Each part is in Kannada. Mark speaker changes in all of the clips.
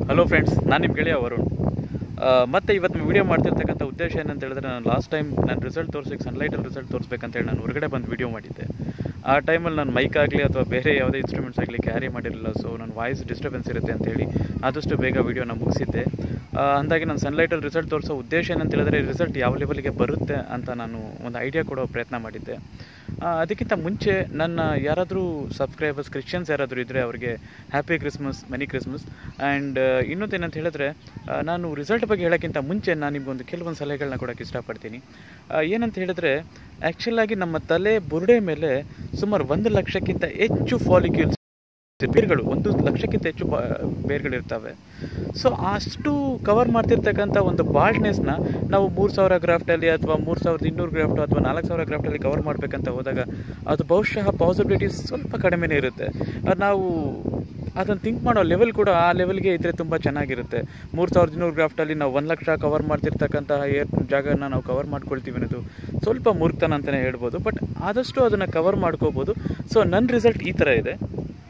Speaker 1: ಹಲೋ ಫ್ರೆಂಡ್ಸ್ ನಾನು ನಿಮ್ಮ ಗೆಳೆಯ ವರುಣ್ ಆ, ಮತ್ತೆ ಇವತ್ತು ವಿಡಿಯೋ ಮಾಡ್ತಿರ್ತಕ್ಕಂಥ ಉದ್ದೇಶ ಏನಂತ ಹೇಳಿದ್ರೆ ನಾನು ಲಾಸ್ಟ್ ಟೈಮ್ ನಾನು ರಿಸಲ್ಟ್ ತೋರಿಸಕ್ಕೆ ಸನ್ಲೈಟಲ್ಲಿ ರಿಸಲ್ಟ್ ತೋರಿಸ್ಬೇಕಂತ ಹೇಳಿ ನಾನು ಹೊರಗಡೆ ಬಂದು ವಿಡಿಯೋ ಮಾಡಿದ್ದೆ ಆ ಟೈಮಲ್ಲಿ ನಾನು ಮೈಕ್ ಆಗಲಿ ಅಥವಾ ಬೇರೆ ಯಾವುದೇ ಇನ್ಸ್ಟ್ರೂಮೆಂಟ್ಸ್ ಆಗಲಿ ಕ್ಯಾರಿ ಮಾಡಿರಲಿಲ್ಲ ಸೊ ನನ್ನ ವಾಯ್ಸ್ ಡಿಸ್ಟರ್ಬೆನ್ಸ್ ಇರುತ್ತೆ ಅಂತ ಹೇಳಿ ಆದಷ್ಟು ಬೇಗ ವಿಡಿಯೋನ ಮುಗಿಸಿದ್ದೆ ಆ, ಅಂದಾಗೆ ನಾನು ಸನ್ಲೈಟಲ್ಲಿ ರಿಸಲ್ಟ್ ತೋರಿಸೋ ಉದ್ದೇಶ ಏನಂತ ಹೇಳಿದ್ರೆ ರಿಸಲ್ಟ್ ಯಾವ ಲೆವೆಲ್ಗೆ ಬರುತ್ತೆ ಅಂತ ನಾನು ಒಂದು ಐಡಿಯಾ ಕೊಡೋ ಪ್ರಯತ್ನ ಮಾಡಿದ್ದೆ ಆ, ಅದಕ್ಕಿಂತ ಮುಂಚೆ ನನ್ನ ಯಾರಾದರೂ ಸಬ್ಸ್ಕ್ರೈಬರ್ಸ್ ಕ್ರಿಶ್ಚಿಯನ್ಸ್ ಯಾರಾದರೂ ಇದ್ದರೆ ಅವರಿಗೆ happy Christmas merry Christmas and ಇನ್ನೊಂದು ಏನಂತ ಹೇಳಿದ್ರೆ ಆ, ನಾನು ರಿಸಲ್ಟ್ ಬಗ್ಗೆ ಹೇಳೋಕ್ಕಿಂತ ಮುಂಚೆ ನಾನು ನಿಮ್ಗೊಂದು ಕೆಲವೊಂದು ಸಲಹೆಗಳನ್ನ ಕೊಡೋಕ್ಕೆ ಇಷ್ಟಪಡ್ತೀನಿ ಆ, ಏನಂತ ಹೇಳಿದ್ರೆ ಆ್ಯಕ್ಚುಲಾಗಿ ನಮ್ಮ ತಲೆ ಬುರುಡೆ ಮೇಲೆ ಸುಮಾರು ಒಂದು ಲಕ್ಷಕ್ಕಿಂತ ಹೆಚ್ಚು ಫಾಲಿಕ್ಯೂಲ್ಸ್ ಬೇರ್ಗಳು ಒಂದು ಲಕ್ಷಕ್ಕಿಂತ ಹೆಚ್ಚು ಬಾ- ಬೇರ್ಗಳಿರ್ತವೆ ಸೊ ಅಷ್ಟು ಕವರ್ ಮಾಡ್ತಿರ್ತಕ್ಕಂಥ ಒಂದು ಬಾಲ್ಡ್ನೆಸ್ನ ನಾವು ಮೂರು ಸಾವಿರ ಗ್ರಾಫ್ಟಲ್ಲಿ ಅಥವಾ ಮೂರು ಸಾವಿರದ ಇನ್ನೂರು ಗ್ರಾಫ್ಟ್ ಅಥವಾ ನಾಲ್ಕು ಸಾವಿರ ಗ್ರಾಫ್ಟಲ್ಲಿ ಕವರ್ ಮಾಡಬೇಕಂತ ಹೋದಾಗ ಅದು ಬಹುಶಃ ಪಾಸಿಬಿಲಿಟೀಸ್ ಸ್ವಲ್ಪ ಕಡಿಮೆನೇ ಇರುತ್ತೆ ಅದು ನಾವು ಅದನ್ನು ಥಿಂಕ್ ಮಾಡೋ ಲೆವೆಲ್ ಕೂಡ ಆ ಲೆವೆಲ್ಗೆ ಇದ್ದರೆ ತುಂಬ ಚೆನ್ನಾಗಿರುತ್ತೆ ಮೂರು ಸಾವಿರದ ಇನ್ನೂರು ಗ್ರಾಫ್ಟಲ್ಲಿ ನಾವು ಒಂದು ಲಕ್ಷ ಕವರ್ ಮಾಡ್ತಿರ್ತಕ್ಕಂತಹ ಏರ್ ಜಾಗನ ನಾವು ಕವರ್ ಮಾಡ್ಕೊಳ್ತೀವಿ ಅನ್ನೋದು ಸ್ವಲ್ಪ ಮೂರ್ಖತನ ಅಂತಲೇ ಹೇಳ್ಬೋದು ಬಟ್ ಆದಷ್ಟು ಅದನ್ನು ಕವರ್ ಮಾಡ್ಕೋಬೋದು ಸೊ ನನ್ನ ರಿಸಲ್ಟ್ ಈ ಥರ ಇದೆ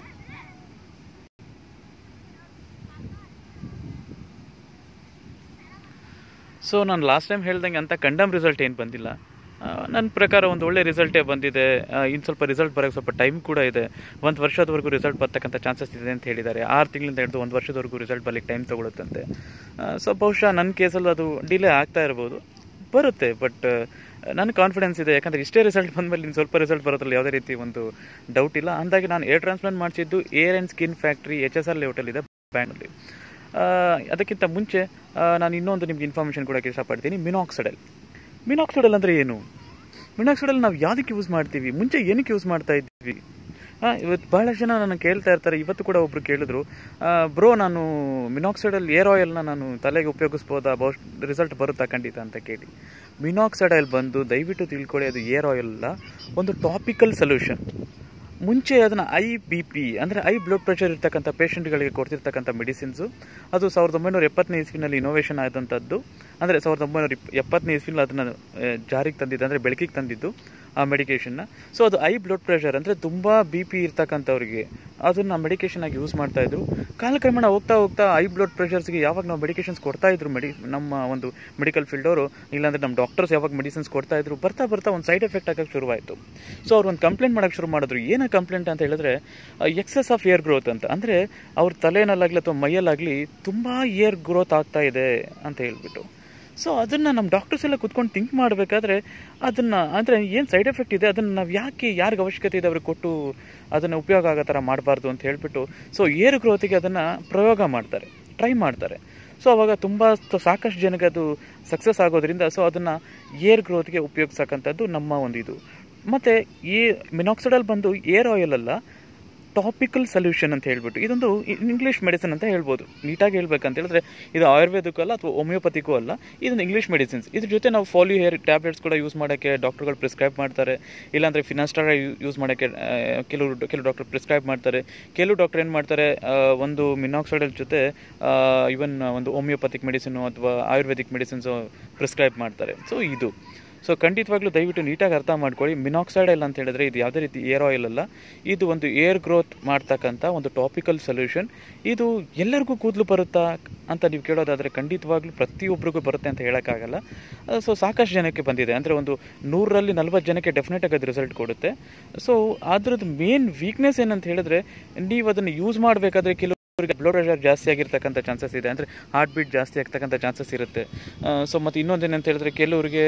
Speaker 1: ಸೊ ನಾನು ಲಾಸ್ಟ್ ಟೈಮ್ ಹೇಳ್ದಂಗೆ ಅಂತ ಕಂಡಮ್ ರಿಸಲ್ಟ್ ಏನು ಬಂದಿಲ್ಲ ನನ್ನ ಪ್ರಕಾರ ಒಂದು ಒಳ್ಳೆ ರಿಸಲ್ಟೇ ಬಂದಿದೆ ಇನ್ನು ಸ್ವಲ್ಪ ರಿಸಲ್ಟ್ ಬರೋಕ್ಕೆ ಸ್ವಲ್ಪ ಟೈಮ್ ಕೂಡ ಇದೆ ಒಂದು ವರ್ಷದವರೆಗೂ ರಿಸಲ್ಟ್ ಬರ್ತಕ್ಕಂಥ ಚಾನ್ಸಸ್ ಇದೆ ಅಂತ ಹೇಳಿದ್ದಾರೆ ಆರು ತಿಂಗಳಿಂದ ಹಿಡಿದು ಒಂದು ವರ್ಷದವರೆಗೂ ರಿಸಲ್ಟ್ ಬರ್ಲಿಕ್ಕೆ ಟೈಮ್ ತೊಗೊಳುತ್ತಂತೆ ಸೊ ಬಹುಶಃ ನನ್ನ ಕೇಸಲ್ಲಿ ಅದು ಡಿಲೇ ಆಗ್ತಾ ಇರ್ಬೋದು ಬರುತ್ತೆ ಬಟ್ ನನಗೆ ಕಾನ್ಫಿಡೆನ್ಸ್ ಇದೆ ಯಾಕಂದರೆ ಇಷ್ಟೇ ರಿಸಲ್ಟ್ ಬಂದಮೇಲೆ ಇನ್ನು ಸ್ವಲ್ಪ ರಿಸಲ್ಟ್ ಬರೋದ್ರಲ್ಲಿ ಯಾವುದೇ ರೀತಿ ಒಂದು ಡೌಟ್ ಇಲ್ಲ ಅಂದಾಗೆ ನಾನು ಏರ್ ಟ್ರಾನ್ಸ್ಪ್ಲಾಂಟ್ ಮಾಡಿಸಿದ್ದು hair and skin factory H S R ಲೇಔಟಲ್ಲಿದೆ ಬ್ಯಾಂಗ್ಳೂರಲ್ಲಿ ಆ, ಅದಕ್ಕಿಂತ ಮುಂಚೆ ಆ, ನಾನು ಇನ್ನೊಂದು ನಿಮ್ಗೆ ಇನ್ಫಾರ್ಮೇಷನ್ ಕೊಡೋಕ್ಕೆ ಇಷ್ಟಪಡ್ತೀನಿ ಮಿನಾಕ್ಸೈಡಲ್ ಮಿನಾಕ್ಸೈಡಲ್ ಅಂದರೆ ಏನು ಮಿನಾಕ್ಸೈಡಲ್ ನಾವು ಯಾವುದಕ್ಕೆ ಯೂಸ್ ಮಾಡ್ತೀವಿ ಮುಂಚೆ ಏನಕ್ಕೆ ಯೂಸ್ ಮಾಡ್ತಾ ಇದ್ವಿ ಹಾಂ ಇವತ್ತು ಬಹಳಷ್ಟು ಜನ ನನ್ನ ಕೇಳ್ತಾ ಇರ್ತಾರೆ ಇವತ್ತು ಕೂಡ ಒಬ್ರು ಕೇಳಿದ್ರು ಬ್ರೋ ನಾನು ಮಿನಾಕ್ಸೈಡಲ್ ಏರ್ ಆಯಿಲ್ನ ನಾನು ತಲೆಗೆ ಉಪಯೋಗಿಸ್ಬೋದಾ ಬಹುಶ್ ರಿಸಲ್ಟ್ ಬರುತ್ತಾ ಖಂಡಿತ ಅಂತ ಕೇಳಿ ಮಿನಾಕ್ಸೈಡಲ್ ಬಂದು ದಯವಿಟ್ಟು ತಿಳ್ಕೊಳ್ಳಿ ಅದು ಏರ್ ಆಯಿಲ್ ಅಲ್ಲ ಒಂದು ಟಾಪಿಕಲ್ ಸೊಲ್ಯೂಷನ್ ಮುಂಚೆ ಅದನ್ನು ಐ ಬಿ ಪಿ ಅಂದರೆ ಐ ಬ್ಲಡ್ ಪ್ರೆಷರ್ ಇರ್ತಕ್ಕಂಥ ಪೇಷಂಟ್ಗಳಿಗೆ ಕೊಡ್ತಿರ್ತಕ್ಕಂಥ ಮೆಡಿಸಿನ್ಸು ಅದು ಸಾವಿರದ ಒಂಬೈನೂರ ಎಪ್ಪತ್ತನೇ ಇಸ್ವಿನಲ್ಲಿ ಇನೋವೇಷನ್ ಆದಂಥದ್ದು ಅಂದರೆ ಸಾವಿರದ ಒಂಬೈನೂರ ಇಪ್ ಎಪ್ಪತ್ತನೇ ಇಸ್ವಿನಲ್ಲಿ ಅದನ್ನು ಜಾರಿಗೆ ತಂದಿದ್ದು ಅಂದರೆ ಬೆಳಕಿಗೆ ತಂದಿದ್ದು ಆ ಮೆಡಿಕೇಷನ್ನ ಸೊ ಅದು ಐ ಬ್ಲಡ್ ಪ್ರೆಷರ್ ಅಂದರೆ ತುಂಬ ಬಿ ಪಿ ಇರ್ತಕ್ಕಂಥವ್ರಿಗೆ ಅದನ್ನು ಮೆಡಿಕೇಷನ್ ಆಗಿ ಯೂಸ್ ಮಾಡ್ತಾ ಇದ್ರು ಕಾಲಕ್ರಮೇಣ ಹೋಗ್ತಾ ಹೋಗ್ತಾ ಐ ಬ್ಲಡ್ ಪ್ರೆಷರ್ಸ್ಗೆ ಯಾವಾಗ ನಾವು ಮೆಡಿಕೇಷನ್ಸ್ ಕೊಡ್ತಾ ಇದ್ರು ಮೆಡಿ ನಮ್ಮ ಒಂದು ಮೆಡಿಕಲ್ ಫೀಲ್ಡವರು ಇಲ್ಲಾಂದ್ರೆ ನಮ್ಮ ಡಾಕ್ಟರ್ಸ್ ಯಾವಾಗ ಮೆಡಿಸಿನ್ಸ್ ಕೊಡ್ತಾ ಇದ್ರು ಬರ್ತಾ ಬರ್ತಾ ಒಂದು ಸೈಡ್ ಎಫೆಕ್ಟ್ ಆಗಕ್ಕೆ ಶುರುವಾಯಿತು ಸೊ ಅವ್ರು ಒಂದು ಕಂಪ್ಲೇಂಟ್ ಮಾಡೋಕ್ಕೆ ಶುರು ಮಾಡಿದ್ರು ಏನ ಕಂಪ್ಲೇಂಟ್ ಅಂತ ಹೇಳಿದ್ರೆ ಎಕ್ಸೆಸ್ ಆಫ್ ಏರ್ ಗ್ರೋತ್ ಅಂತ ಅಂದರೆ ಅವ್ರ ತಲೆನಲ್ಲಾಗಲಿ ಅಥವಾ ಮೈಯಲ್ಲಾಗಲಿ ತುಂಬ ಏರ್ ಗ್ರೋತ್ ಆಗ್ತಾ ಇದೆ ಅಂತ ಹೇಳ್ಬಿಟ್ಟು ಸೊ ಅದನ್ನು ನಮ್ಮ ಡಾಕ್ಟರ್ಸ್ ಎಲ್ಲ ಕುತ್ಕೊಂಡು ಥಿಂಕ್ ಮಾಡಬೇಕಾದ್ರೆ ಅದನ್ನು ಅಂದರೆ ಏನು ಸೈಡ್ ಎಫೆಕ್ಟ್ ಇದೆ ಅದನ್ನು ನಾವು ಯಾಕೆ ಯಾರಿಗೆ ಅವಶ್ಯಕತೆ ಇದೆ ಅವ್ರಿಗೆ ಕೊಟ್ಟು ಅದನ್ನು ಉಪಯೋಗ ಆಗೋ ಥರ ಮಾಡಬಾರ್ದು ಅಂತ ಹೇಳ್ಬಿಟ್ಟು ಸೊ ಏರ್ ಗ್ರೋತಿಗೆ ಅದನ್ನು ಪ್ರಯೋಗ ಮಾಡ್ತಾರೆ ಟ್ರೈ ಮಾಡ್ತಾರೆ ಸೊ ಅವಾಗ ತುಂಬ ಸಾಕಷ್ಟು ಜನಕ್ಕೆ ಅದು ಸಕ್ಸಸ್ ಆಗೋದ್ರಿಂದ ಸೊ ಅದನ್ನು ಏರ್ ಗ್ರೋತ್ಗೆ ಉಪಯೋಗಿಸಕ್ಕಂಥದ್ದು ನಮ್ಮ ಒಂದು ಇದು ಮತ್ತು ಈ ಮಿನಾಕ್ಸಿಡಲ್ ಬಂದು ಏರ್ ಆಯಿಲ್ ಅಲ್ಲ ಟಾಪಿಕಲ್ ಸೊಲ್ಯೂಷನ್ ಅಂತ ಹೇಳ್ಬಿಟ್ಟು ಇದೊಂದು ಇಂಗ್ಲೀಷ್ ಮೆಡಿಸಿನ್ ಅಂತ ಹೇಳ್ಬೋದು ನೀಟಾಗಿ ಹೇಳ್ಬೇಕಂತ ಹೇಳಿದ್ರೆ ಇದು ಆಯುರ್ವೇದಕ್ಕೂ ಅಲ್ಲ ಅಥವಾ ಹೋಮಿಯೋಪತಿಗೂ ಅಲ್ಲ ಇದೊಂದು ಇಂಗ್ಲೀಷ್ ಮೆಡಿಸಿನ್ಸ್ ಇದ್ರ ಜೊತೆ ನಾವು ಫಾಲಿ ಹೇರ್ ಟ್ಯಾಬ್ಲೆಟ್ಸ್ ಕೂಡ ಯೂಸ್ ಮಾಡೋಕ್ಕೆ ಡಾಕ್ಟರ್ಗಳು ಪ್ರಿಸ್ಕ್ರೈಬ್ ಮಾಡ್ತಾರೆ ಇಲ್ಲಾಂದರೆ ಫಿನಾಸ್ಟಾರ ಯೂಸ್ ಮಾಡೋಕ್ಕೆ ಆ, ಕೆಲವು ಕೆಲವು ಡಾಕ್ಟರ್ ಪ್ರಿಸ್ಕ್ರೈಬ್ ಮಾಡ್ತಾರೆ ಕೆಲವು ಡಾಕ್ಟರ್ ಏನು ಮಾಡ್ತಾರೆ ಆ, ಒಂದು ಮಿನಾಕ್ಸೈಡಲ್ ಜೊತೆ ಇವನ್ ಒಂದು ಹೋಮಿಯೋಪತಿಕ್ ಮೆಡಿಸಿನು ಅಥವಾ ಆಯುರ್ವೇದಿಕ್ ಮೆಡಿಸಿನ್ಸು ಪ್ರಿಸ್ಕ್ರೈಬ್ ಮಾಡ್ತಾರೆ ಸೊ ಇದು ಸೊ ಖಂಡಿತವಾಗ್ಲೂ ದಯವಿಟ್ಟು ನೀಟಾಗಿ ಅರ್ಥ ಮಾಡ್ಕೊಳ್ಳಿ ಮಿನಾಕ್ಸೈಡಲ್ ಅಂತ ಹೇಳಿದ್ರೆ ಇದು ಯಾವುದೇ ರೀತಿ ಏರ್ ಆಯಿಲ್ ಅಲ್ಲ ಇದು ಒಂದು ಏರ್ ಗ್ರೋತ್ ಮಾಡ್ತಕ್ಕಂಥ ಒಂದು ಟಾಪಿಕಲ್ ಸೊಲ್ಯೂಷನ್ ಇದು ಎಲ್ಲರಿಗೂ ಕೂದಲು ಬರುತ್ತಾ ಅಂತ ನೀವು ಕೇಳೋದಾದರೆ ಖಂಡಿತವಾಗ್ಲೂ ಪ್ರತಿಯೊಬ್ಬರಿಗೂ ಬರುತ್ತೆ ಅಂತ ಹೇಳೋಕ್ಕಾಗಲ್ಲ ಸೊ ಸಾಕಷ್ಟು ಜನಕ್ಕೆ ಬಂದಿದೆ ಅಂದರೆ ಒಂದು ನೂರರಲ್ಲಿ ನಲ್ವತ್ತು ಜನಕ್ಕೆ ಡೆಫಿನೆಟಾಗಿ ಅದು ರಿಸಲ್ಟ್ ಕೊಡುತ್ತೆ ಸೊ ಅದ್ರದ್ದು ಮೇನ್ ವೀಕ್ನೆಸ್ ಏನಂತ ಹೇಳಿದ್ರೆ ನೀವು ಅದನ್ನು ಯೂಸ್ ಮಾಡಬೇಕಾದ್ರೆ ಕೆಲವು ಅವರಿಗೆ ಬ್ಲಡ್ ಪ್ರೆಷರ್ ಜಾಸ್ತಿ ಆಗಿರ್ತಕ್ಕಂಥ ಚಾನ್ಸಸ್ ಇದೆ ಅಂದರೆ ಹಾರ್ಟ್ ಬೀಟ್ ಜಾಸ್ತಿ ಆಗ್ತಕ್ಕಂಥ ಚಾನ್ಸಸ್ ಇರುತ್ತೆ ಸೊ ಮತ್ತು ಇನ್ನೊಂದೇನಂತ ಹೇಳಿದ್ರೆ ಕೆಲವರಿಗೆ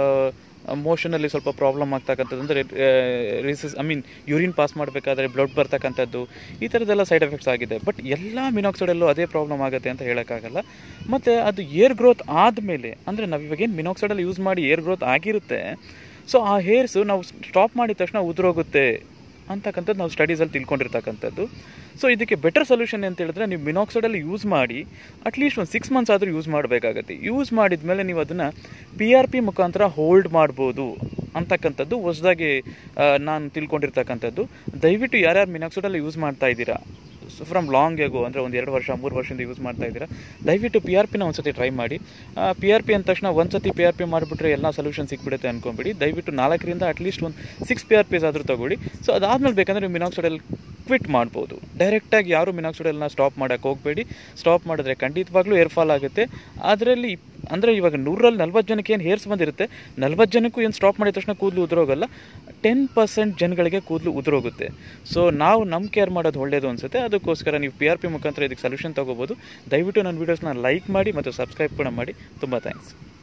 Speaker 1: ಮೋಷನಲ್ಲಿ ಸ್ವಲ್ಪ ಪ್ರಾಬ್ಲಮ್ ಆಗ್ತಕ್ಕಂಥದ್ದು ಅಂದರೆ ರಿಸಸ್ ಐ ಮೀನ್ ಯೂರಿನ್ ಪಾಸ್ ಮಾಡಬೇಕಾದ್ರೆ ಬ್ಲಡ್ ಬರ್ತಕ್ಕಂಥದ್ದು ಈ ಥರದ್ದೆಲ್ಲ ಸೈಡ್ ಎಫೆಕ್ಟ್ಸ್ ಆಗಿದೆ ಬಟ್ ಎಲ್ಲ ಮಿನಾಕ್ಸೈಡಲ್ಲೂ ಅದೇ ಪ್ರಾಬ್ಲಮ್ ಆಗುತ್ತೆ ಅಂತ ಹೇಳೋಕ್ಕಾಗಲ್ಲ ಮತ್ತು ಅದು ಏರ್ ಗ್ರೋತ್ ಆದಮೇಲೆ ಅಂದರೆ ನಾವು ಇವಾಗೇನು ಮಿನಾಕ್ಸೈಡಲ್ಲಿ ಯೂಸ್ ಮಾಡಿ ಏರ್ ಗ್ರೋತ್ ಆಗಿರುತ್ತೆ ಸೊ ಆ ಹೇರ್ಸು ನಾವು ಸ್ಟಾಪ್ ಮಾಡಿದ ತಕ್ಷಣ ಉದುರೋಗುತ್ತೆ ಅಂತಕ್ಕಂಥದ್ದು ನಾವು ಸ್ಟಡೀಸಲ್ಲಿ ತಿಳ್ಕೊಂಡಿರ್ತಕ್ಕಂಥದ್ದು ಸೊ ಇದಕ್ಕೆ ಬೆಟರ್ ಸೊಲ್ಯೂಷನ್ ಅಂತ ಹೇಳಿದ್ರೆ ನೀವು ಮಿನಾಕ್ಸೈಡಲ್ಲಿ ಯೂಸ್ ಮಾಡಿ ಅಟ್ಲೀಸ್ಟ್ ಒಂದು ಸಿಕ್ಸ್ ಮಂತ್ಸ್ ಆದರೂ ಯೂಸ್ ಮಾಡಬೇಕಾಗತ್ತೆ ಯೂಸ್ ಮಾಡಿದ ಮೇಲೆ ನೀವು ಅದನ್ನು ಪಿ ಆರ್ ಪಿ ಮುಖಾಂತರ ಹೋಲ್ಡ್ ಮಾಡ್ಬೋದು ಅಂತಕ್ಕಂಥದ್ದು ಹೊಸದಾಗಿ ನಾನು ತಿಳ್ಕೊಂಡಿರ್ತಕ್ಕಂಥದ್ದು ದಯವಿಟ್ಟು ಯಾರ್ಯಾರು ಮಿನಾಕ್ಸೈಡಲ್ಲಿ ಯೂಸ್ ಮಾಡ್ತಾ ಇದ್ದೀರಾ ಫ್ರಮ್ ಲಾಂಗ್ ಎಗೋ ಅಂದರೆ ಒಂದು ಎರಡು ವರ್ಷ ಮೂರು ವರ್ಷದಿಂದ ಯೂಸ್ ಮಾಡ್ತಾ ಇದ್ದೀರಾ ದಯವಿಟ್ಟು ಪಿ ಆರ್ ಪಿನ ಒಂದ್ಸತಿ ಟ್ರೈ ಮಾಡಿ ಪಿ ಆರ್ ಪಿ ಅಂದ ತಕ್ಷಣ ಒಂದ್ಸತಿ ಪಿ ಆರ್ ಪಿ ಮಾಡಿಬಿಟ್ರೆ ಎಲ್ಲ ಸೊಲ್ಯೂಷನ್ ಸಿಕ್ಬಿಡುತ್ತೆ ಅನ್ಕೊಂಬಿಡಿ ದಯವಿಟ್ಟು ನಾಲ್ಕರಿಂದ ಅಟ್ಲೀಸ್ಟ್ ಒಂದು ಸಿಕ್ಸ್ ಪಿ ಆರ್ ಪಿಸ್ ಆದರೂ ತಗೊಳ್ಳಿ ಸೊ ಅದಾದ್ಮೇಲೆ ಬೇಕಂದರೆ ಮಿನಾಕ್ಸೈಡಲ್ ಕ್ವಿಟ್ ಮಾಡ್ಬೋದು ಡೈರೆಕ್ಟಾಗಿ ಯಾರು ಮಿನಾಕ್ಸಿಡಲ್ನ ಸ್ಟಾಪ್ ಮಾಡೋಕ್ಕೆ ಹೋಗಬೇಡಿ ಸ್ಟಾಪ್ ಮಾಡಿದ್ರೆ ಖಂಡಿತವಾಗ್ಲೂ ಏರ್ ಫಾಲ್ ಆಗುತ್ತೆ ಅದರಲ್ಲಿ ಅಂದರೆ ಇವಾಗ ನೂರಲ್ಲಿ ನಲ್ವತ್ತು ಜನಕ್ಕೆ ಏನು ಹೇರ್ಸ್ ಬಂದಿರುತ್ತೆ ನಲ್ವತ್ತು ಜನಕ್ಕೂ ಏನು ಸ್ಟಾಪ್ ಮಾಡಿದ ತಕ್ಷಣ ಕೂದಲು ಉದುರೋಗಲ್ಲ ಟೆನ್ ಪರ್ಸೆಂಟ್ ಜನಗಳಿಗೆ ಕೂದಲು ಉದುರೋಗುತ್ತೆ ಸೊ ನಾವು ನಮ್ಮ ಕೇರ್ ಮಾಡೋದು ಒಳ್ಳೆಯದು ಅನಿಸುತ್ತೆ ಅದಕ್ಕೋಸ್ಕರ ನೀವು ಪಿ ಆರ್ ಪಿ ಮುಖಾಂತರ ಇದಕ್ಕೆ ಸೊಲ್ಯೂಷನ್ ತೊಗೋಬೋದು ದಯವಿಟ್ಟು ನನ್ನ ವೀಡಿಯೋಸ್ನ ಲೈಕ್ ಮಾಡಿ ಮತ್ತು ಸಬ್ಸ್ಕ್ರೈಬ್ ಕೂಡ ಮಾಡಿ ತುಂಬ ಥ್ಯಾಂಕ್ಸ್